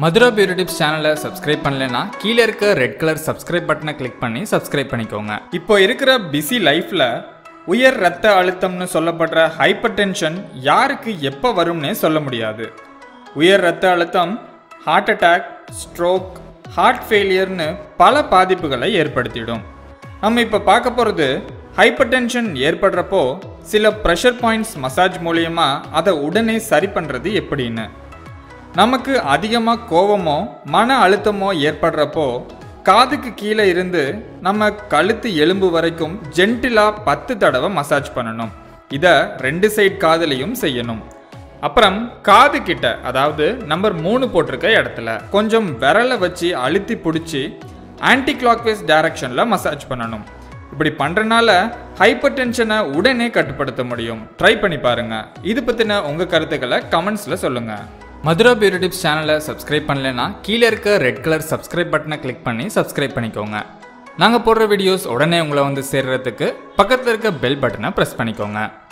Mathura beauty tips சேனலை subscribe பண்ணலைன்னா கீழே இருக்க ரெட் கலர் சப்ஸ்கிரைப் பட்டனை கிளிக் பண்ணி சப்ஸ்கிரைப் பண்ணிக்கோங்க இப்போ இருக்கிற பிஸி லைஃப்ல உயர் ரத்த அழுத்தம்னு சொல்லப்படுற ஹைப்பர் டென்ஷன் யாருக்கு எப்போ வரும்னே சொல்ல முடியாது உயர் ரத்த அழுத்தம் ஹார்ட் அட்டாக் ஸ்ட்ரோக் ஹார்ட் ஃபெயிலியர்னு பல பாதிப்புகளை ஏற்படுத்திடும் நம்ம இப்போ பார்க்க போகிறது ஹைப்பர் டென்ஷன் ஏற்படுறப்போ சில ப்ரெஷர் பாயிண்ட்ஸ் மசாஜ் மூலியமா அதை உடனே சரி பண்ணுறது எப்படின்னு நமக்கு அதிகமாக கோவமோ மன அழுத்தமோ ஏற்படுறப்போ காதுக்கு கீழே இருந்து நம்ம கழுத்து எலும்பு வரைக்கும் ஜென்டிலாக பத்து தடவை மசாஜ் பண்ணணும் இதை ரெண்டு சைடு காதுலையும் செய்யணும் அப்புறம் காது கிட்ட அதாவது நம்பர் மூணு போட்டிருக்க இடத்துல கொஞ்சம் விரலை வச்சு அழுத்தி பிடிச்சி ஆன்டி கிளாக்வைஸ் டைரக்ஷனில் மசாஜ் பண்ணணும் இப்படி பண்ணுறனால ஹைப்பர் டென்ஷனை உடனே கட்டுப்படுத்த முடியும் ட்ரை பண்ணி பாருங்க இது பற்றின உங்கள் கருத்துக்களை கமெண்ட்ஸில் சொல்லுங்கள் மதுரா பியூட்டி டிப்ஸ் சேனலை சப்ஸ்கிரைப் பண்ணலைன்னா கீழே இருக்க ரெட் கலர் சப்ஸ்கிரைப் பட்டனை கிளிக் பண்ணி சப்ஸ்கிரைப் பண்ணிக்கோங்க நாங்கள் போடுற வீடியோஸ் உடனே உங்களை வந்து சேர்றதுக்கு பக்கத்தில் இருக்க பெல் பட்டனை ப்ரெஸ் பண்ணிக்கோங்க